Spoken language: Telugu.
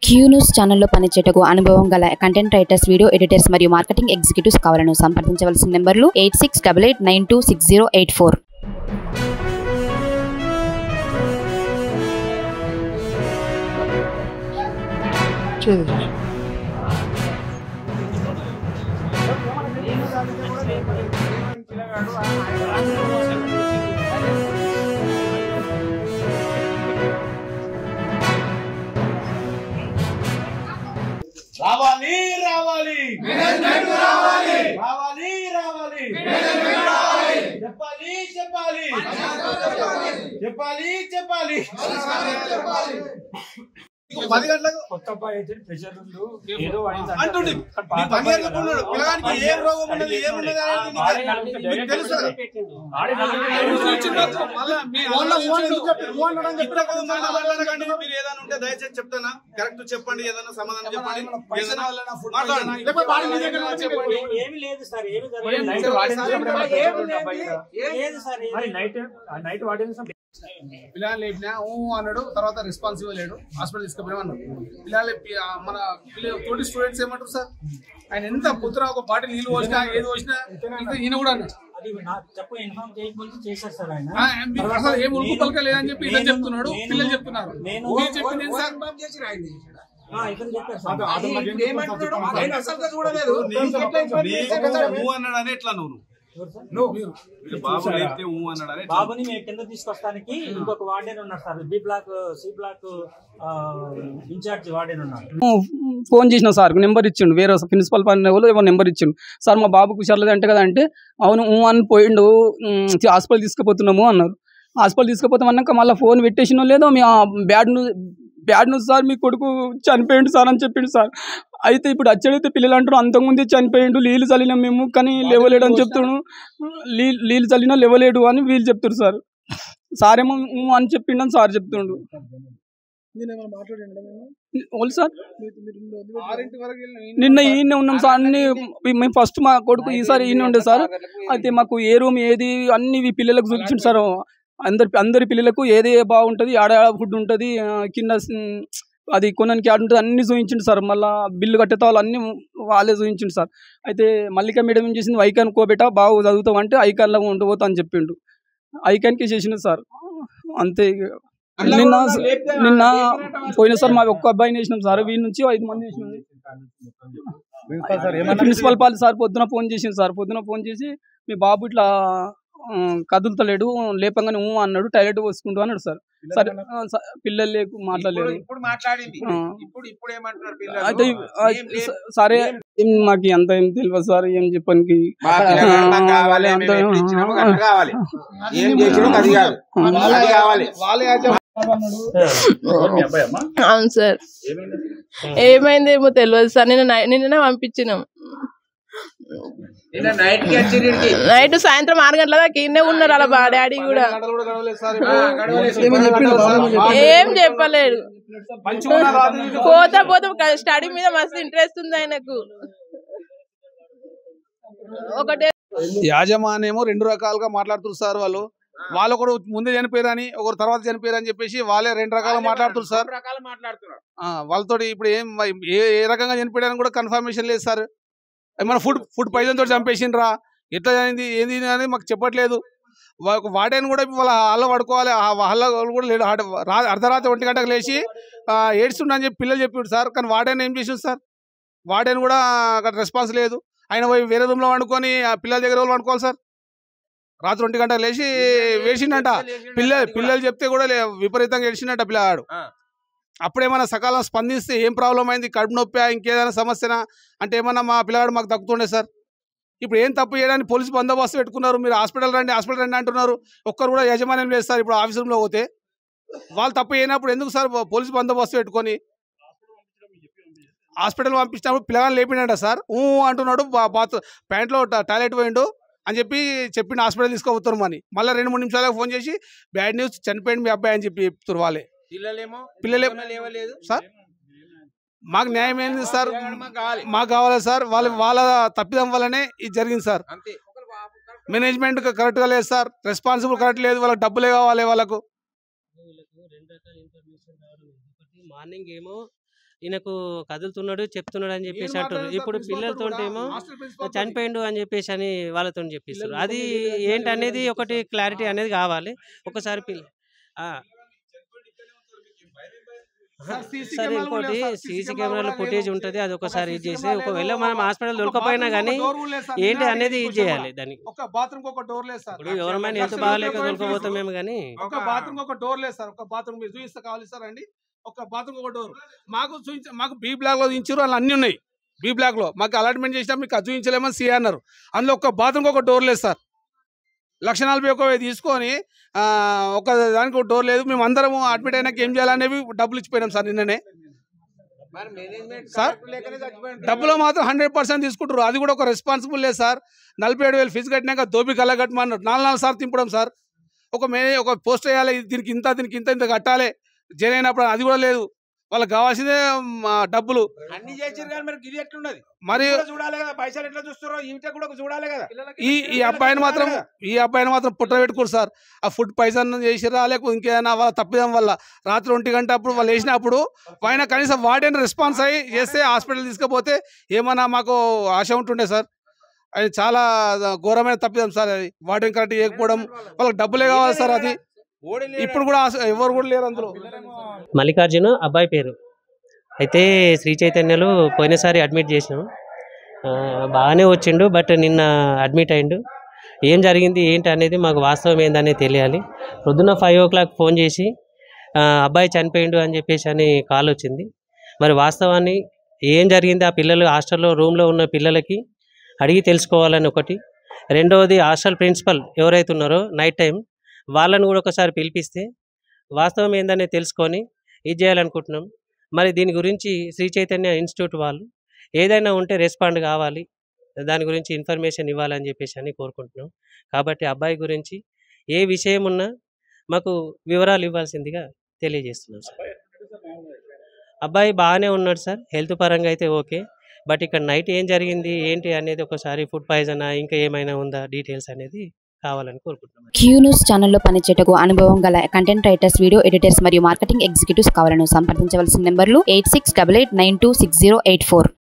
క్యూ న్యూస్ ఛానల్లో పనిచేయటకు అనుభవం గల కంటెంట్ రైటర్స్ వీడియో ఎడిటర్స్ మరియు మార్కెటింగ్ ఎగ్జిక్యూటివ్స్ కావాలను సంప్రదించవలసిన నెంబర్లు eight six double eight nine two six zero eight four రావాలి రావాలి రావాలి రావాలి రావాలి చెప్పాలి చెప్పాలి చెప్పాలి చెప్పాలి పది గంటలకు కొత్త అబ్బాయి అయితే ప్రెషర్ ఉండు ఏదో అయింది అంటుండి నీ పని గంటలకు ఉన్నాడు పిల్లగానికి ఏం రోగం ఉన్నది ఏం ఉన్నది అనేది నీకు- నీకు తెలుసు కదా? ఇంతకు మళ్ళా మాట్లాడకండి. మీరు ఏదైనా ఉంటే దయచేసి చెప్తానా కరెక్ట్ చెప్పండి ఏదైనా సమాధానం చెప్పండి ఏదైనా మాట్లాడండి. ఏమి లేదు సార్ ఏమి నైట్ జరగలేదు వాడిన లేదు సార్ ఏమి మరి నైట్ నైట్ వాడిన పిల్లలు లేపినా ఊ అన్నాడు తర్వాత రెస్పాన్స్ ఇవ్వలేడు హాస్పిటల్ తీసుకుపోయినా అన్నాడు పిల్లలు లేపి- ఆ మన పిల్ల- తోటి స్టూడెంట్స్ ఏమంటారు సార్ ఆయన ఎంత పొద్దున ఒక బాటిల్ నీళ్ళు పోసినా ఏది పోసినా ఇంకా ఈయన కూడా అన్నాడు అది నాకు చెప్పు ఇన్ఫార్మ్ చేయకముందు చేశారు సార్ ఆయన ఆ, మీరు అసలు ఏం ఉరుకు నేను- పలక లేదని చెప్పి ఇతను నేను- చెప్తున్నాడు నేను- పిల్లలు చెప్తున్నారు నేను- మీరు చెప్పింది ఏంటి సార్ ఆ, ఇతను చెప్పారు సార్ నీకు ఊ అన్నాడని ఎట్లా నువ్వు ఎవరు సార్? వీళ్ళు బాబు లేపితే ఊ అన్నాడని ఎట్లా? బాబుని మేము కింద తీసుకొస్తానికి ఇంకొక వార్డెన్ ఉన్నారు sir B block C block incharge warden ఉన్నారు ఫోన్ చేసిన సార్ నెంబర్ ఇచ్చిండు వేరే ప్రిన్సిపల్ పని వాళ్ళు ఏమో నెంబర్ ఇచ్చిండు సార్ మా బాబుకు హుషార్లేదు అంటే కదా అంటే అవును ఊ అని పోయిండు ఉమ్, హాస్పిటల్ తీసుకుపోతున్నాము అన్నారు హాస్పిటల్ తీసుకుపోతామన్నాక మళ్ళీ ఫోన్ పెట్టేసినో లేదో మీ ఆ bad news bad news sir మీ కొడుకు చనిపోయిండు సార్ అని చెప్పిండు సార్ అయితే ఇప్పుడు అచ్చడైతే పిల్లలు అంటారు అంతకుముందే చనిపోయిండు నీళ్ళు చల్లినాం మేము కానీ లేవలేడు అని చెప్తాడు నీళ్ళు నీళ్ళు చల్లినా లేవలేడు అని వీళ్ళు చెప్తారు సార్ సార్ ఏమో ఊ అని చెప్పిండని సార్ చెప్తుండు ఓళ్ళు సార్ ఆరింటి వరకు వెళ్ళిన ఈయన నిన్న ఈయన ఉన్నాం సార్ అన్ని మేము ఫస్ట్ మా కొడుకు ఈసారి ఈయన ఉండే సార్ అయితే మాకు ఏ రూమ్ ఏది అన్ని ఈ పిల్లలకు చూపించండి సార్ అందరి అందరి పిల్లలకు ఏది బాగుంటుంది ఆడ ఫుడ్ ఉంటుంది ఆ, కింద స్- అది కొనడానికి ఆడ ఉంటుంది అన్ని చూపించండి సార్ మళ్ళీ బిల్లు కట్టేత వాళ్ళు అన్ని వాళ్ళే చూపించండి సార్ అయితే మల్లిక మేడం ఏం చేసింది ఐకాన్ కోబెట బాగా చదువుతాం అంటే ఐకాన్లో ఉండిపోతా అని చెప్పిండు ఐకాన్కి చేసిండు సార్ అంతే ఇక. నిన్న నిన్న పోయిన సార్ మా ఒక్క అబ్బాయిని వేసినాం సార్ వీళ్ళ నుంచి ఐదు మంది వేసినాం ప్రిన్సిపల్ పాల్ సార్ పొద్దున ఫోన్ చేసింది సార్ పొద్దున ఫోన్ చేసి మీ బాబు ఇట్లా ఆ, కదులుతలేడు లేపంగానే ఊ అన్నాడు టాయిలెట్ పోసుకుంటూ అన్నాడు సార్ సరే ఆ, స- పిల్లలు లేకు మాట్లాడలేదు ఇప్పుడు మాట్లాడింది ఆ. ఇప్పుడు ఇప్పుడు ఏమంటున్నారు అయితే పిల్లలు ఆ, ఏం లేదు. స- సరే ఏం మాకు అంత ఏం తెలియదు సార్ ఏం చెప్పడానికి మా పిల్లగాడు నాకు ఆ, కావాలి, అంత- మేము ఎట్లా ఇచ్చినామో అట్లా కావాలి ఏం చేసినామో అది కాదు అది కావాలి వాళ్ళే యాజమాన్యం అవును సార్ ఏమైందేమో తెలియదు సార్ నిన్న నై- నిన్ననే పంపించినాం నిన్న నైట్ కి వచ్చి ఈడికి. నైట్ సాయంత్రం ఆరు గంటల దాకా ఇన్నే ఉన్నారు అలా బా డాడీ కూడా గంటలు కూడా గడవలేదు సార్ ఆ, గడవలేదు. ఏం చెప్పలేడు మంచిగా ఉన్న రాత్రి నుంచి పోతా పోతా స్టడీ మీద మస్తు ఇంట్రెస్ట్ ఉంది ఆయనకు ఒకటే యాజమాన్యము రెండు రకాలుగా మాట్లాడుతున్నారు సార్ వాళ్ళు వాళ్ళు ఒకరు ముందే చనిపోయారని ఒకరు తర్వాత చనిపోయారని చెప్పేసి వాళ్ళే రెండు రకాలుగా మాట్లాడుతున్నారు సార్ రెండు రకాలు మాట్లాడుతున్నారు ఆ, వాళ్ళతో ఇప్పుడు ఏం ఏ ఏ రకంగా చనిపోయారని కూడా కన్ఫర్మేషన్ లేదు సార్ ఏమైనా ఫుడ్ ఫుడ్ పైసలతో చంపేసిండ్రా ఎట్లా అయింది ఏంది అనేది మాకు చెప్పట్లేదు వా- వాడేని కూడా వాళ్ళ హాల్లో పడుకోవాలి ఆ హాల్లో వాళ్ళు కూడా లేడు ఆడ- రా- అర్ధరాత్రి ఒంటి గంటకు లేచి ఆ, ఏడుస్తుండ అని చెప్పి పిల్లలు చెప్పాడు సార్ కానీ వాడేని ఏం చేసిండు సార్ వాడేని కూడా అక్కడ రెస్పాన్స్ లేదు ఆయన పోయి వేరే రూమ్లో వండుకొని ఆ పిల్లల దగ్గర వాళ్ళు వండుకోవాలి సార్ రాత్రి ఒంటి గంటకు లేచి వేసిండంట పిల్ల పిల్లలు చెప్తే కూడా లే- విపరీతంగా ఏడ్చిండట పిల్లగాడు ఆ. అప్పుడేమన్నా సకాలం స్పందిస్తే ఏం ప్రాబ్లం అయింది కడుపు నొప్పి ఇంకేదైనా సమస్యనా అంటే ఏమన్నా మా పిల్లగాడు మాకు దక్కుతుండే సార్ ఇప్పుడు ఏం తప్పు చేయడానికి పోలీసు బందోబస్తు పెట్టుకున్నారు మీరు హాస్పిటల్ రండి హాస్పిటల్ రండి అంటున్నారు ఒక్కరు కూడా యజమాన్యం లేదు సార్ ఇప్పుడు ఆఫీస్ రూమ్లో పోతే వాళ్ళు తప్పు చేయనప్పుడు ఎందుకు సార్ పోలీసు బందోబస్తు పెట్టుకొని హాస్పిటల్ పంపించినప్పుడు పిల్లగాని లేపిండట సార్ ఊ అంటున్నాడు బా- బాత్ ప్యాంట్లో ట- టాయిలెట్ పోయిండు అని చెప్పి చెప్పిండు హాస్పిటల్ తీసుకోపోతారు అని మళ్ళీ రెండు మూడు నిమిషాలకు ఫోన్ చేసి బ్యాడ్ న్యూస్ చనిపోయింది మీ అబ్బాయి అని చెప్పి చెప్తారు వాళ్ళే పిల్లలేమో పిల్లలే- పిల్లలు లేవలేదు సార్ మాకు న్యాయం ఏంది సార్ పిల్లగాడు మాకు కావాలి మాకు కావాలి సార్ వాళ్ళ వాళ్ళ తప్పిదం వల్లనే ఇది జరిగింది సార్ అంతే మేనేజ్మెంట్ కరెక్ట్గా లేదు సార్ రెస్పాన్సిబుల్ కరెక్ట్ లేదు వాళ్ళకి డబ్బులే కావాలి వాళ్ళకు వీళ్ళకు రెండు రకాల ఇన్ఫర్మేషన్ రావడం ఒకటి మార్నింగ్ ఏమో ఈయనకు కదులుతున్నాడు చెప్తున్నాడు అని చెప్పేసి నేను అంటారు మాట్లాడాను సార్ ఇప్పుడు ప్రిన్సిపాల్ తోటి పిల్లలతో కూడా, ఏమో హాస్టల్ ప్రిన్సిపాల్ తోటి. చనిపోయిండు అని చెప్పేసి అని వాళ్ళతో చెప్పిస్తారు పిల్లలు అది ముఖం మీద ఏంటి అనేది ఒకటి క్లారిటీ అనేది కావాలి ఒకసారి పిల్ల ఆ, సార్, CC సరే కెమెరాలు కూడా ఇంకోటి లేవు సార్, CC సీసీ కెమెరాలు కెమెరాలో కూడా ఫుటేజ్ లేవు. ఉంటుంది అది ఒక ఒకసారి CC ఇది చేసి కెమెరా ఒకవేళ లేదు, మనం ఒక- హాస్పిటల్ ఒక దొరకపోయినా bathroom కానీ ఒక door కూడా లేదు సార్, ఏంటి నిన్న అనేది ఇది question చేయాలి కూడా. దానికి ఒక బాత్రూమ్ ఒక డోర్ లేదు సార్ ఇప్పుడు ఎవరైనా హెల్త్ లక్ష బాగాలేక రూపాయలు దొరకపోతామేమో కానీ ఒక బాత్రూమ్ ఒక డోర్ లేదు సార్ ఒక బాత్రూమ్ మీరు చూపిస్తే కావాలి సార్ అండి ఒక బాత్రూమ్ ఒక డోర్ మాకు చూపించ మాకు బి బ్లాక్ లో చూపించారు వాళ్ళు అన్ని ఉన్నాయి బి బ్లాక్ లో మాకు అలాట్మెంట్ చేసినా మీకు అది చూపించలేమని సి అన్నారు అందులో ఒక బాత్రూమ్ ఒక డోర్ లేదు సార్ లక్ష నలభై ఒక వెయ్యి తీసుకొని ఆ, ఒక దానికి ఒక డోర్ లేదు మేము అందరం అడ్మిట్ అయినాక ఏం చేయాలనేవి డబ్బులు ఇచ్చిపోయినాం సార్ నిన్ననే మరి మేనేజ్మెంట్ సార్? కరెక్ట్ లేకనే చచ్చిపోయిండు. డబ్బులో మాత్రం హండ్రెడ్ పర్సెంట్ తీసుకుంటారు అది కూడా ఒక రెస్పాన్సిబుల్ లేదు సార్ నలభై ఏడు వేలు ఫీజు కట్టినాక దోబి కల్లా కట్టమన్నారు నాలుగు నాలుగు సార్లు తింపడం సార్ ఒక మే ఒక పోస్ట్ వేయాలి దీనికి ఇంత దీనికి ఇంత ఇంత కట్టాలి జైన్ అయినప్పుడు అది కూడా లేదు వాళ్ళకి కావాల్సిందే మా డబ్బులు అన్ని చేసిరు కానీ మరి ఇది ఎట్లున్నది మరి ఇది కూడా చూడాలి కదా పైసలు ఎట్లా చూస్తారో ఈట కూడా చూడాలి కదా ఈ ఈ అబ్బాయిని మాత్రం ఈ అబ్బాయిని మాత్రం పుట్ట పెట్టుకోరు సార్ ఆ ఫుడ్ పైసన్ చేసిరా లేకపోతే ఇంకేదైనా వాళ్ళ తప్పిదం వల్ల రాత్రి ఒంటి గంట అప్పుడు వాళ్ళు వేసినప్పుడు పైన కనీసం వార్డెన్ రెస్పాన్స్ అయ్యి చేస్తే హాస్పిటల్ తీసుకుపోతే ఏమన్నా మాకు ఆశ ఉంటుండే సార్ అది చాలా ఘోరమైన తప్పిదం సార్ అది వార్డెన్ కరెక్ట్ చేయకపోవడం వాళ్ళకి డబ్బులే కావాలి సార్ అది ఓడి లేడు. ఇప్పుడు కూడా ఆశ- ఎవరు కూడా లేరు అందులో మల్లికార్జున అబ్బాయి పేరు అయితే శ్రీ చైతన్యలో పోయినసారి అడ్మిట్ చేసినాం ఆ, బాగానే వచ్చిండు బట్ నిన్న అడ్మిట్ అయిండు ఏం జరిగింది ఏంటి అనేది మాకు వాస్తవం ఏందనేది తెలియాలి పొద్దున్న ఫైవ్ ఓ క్లాక్ ఫోన్ చేసి ఆ, అబ్బాయి చనిపోయిండు అని చెప్పేసి అని కాల్ వచ్చింది మరి వాస్తవాన్ని ఏం జరిగింది ఆ పిల్లలు హాస్టల్లో రూమ్లో ఉన్న పిల్లలకి అడిగి తెలుసుకోవాలని ఒకటి రెండవది హాస్టల్ ప్రిన్సిపల్ ఎవరైతే ఉన్నారో నైట్ టైం వాళ్ళని కూడా ఒకసారి పిలిపిస్తే వాస్తవం ఏందనేది తెలుసుకొని ఇది చేయాలనుకుంటున్నాం మరి దీని గురించి శ్రీ చైతన్య ఇన్స్టిట్యూట్ వాళ్ళు ఏదైనా ఉంటే రెస్పాండ్ కావాలి దాని గురించి ఇన్ఫర్మేషన్ ఇవ్వాలని చెప్పేసి అని కోరుకుంటున్నాం కాబట్టి అబ్బాయి గురించి ఏ విషయం ఉన్నా మాకు వివరాలు ఇవ్వాల్సిందిగా తెలియజేస్తున్నాం సార్ అబ్బాయి బాగానే ఉన్నాడు సార్ హెల్త్ పరంగా అయితే ఓకే బట్ ఇక్కడ నైట్ ఏం జరిగింది ఏంటి అనేది ఒకసారి ఫుడ్ పాయిజన్ ఇంకా ఏమైనా ఉందా డీటెయిల్స్ అనేది కావాలని కోరుకుంటున్నాం క్యూ న్యూస్ ఛానల్లో పనిచేయటకు అనుభవం గల కంటెంట్ రైటర్స్ వీడియో ఎడిటర్స్ మరియు మార్కెటింగ్ ఎగ్జిక్యూటివ్స్ కావాలను సంప్రదించవలసిన నెంబర్లు eight six double eight nine two six zero eight four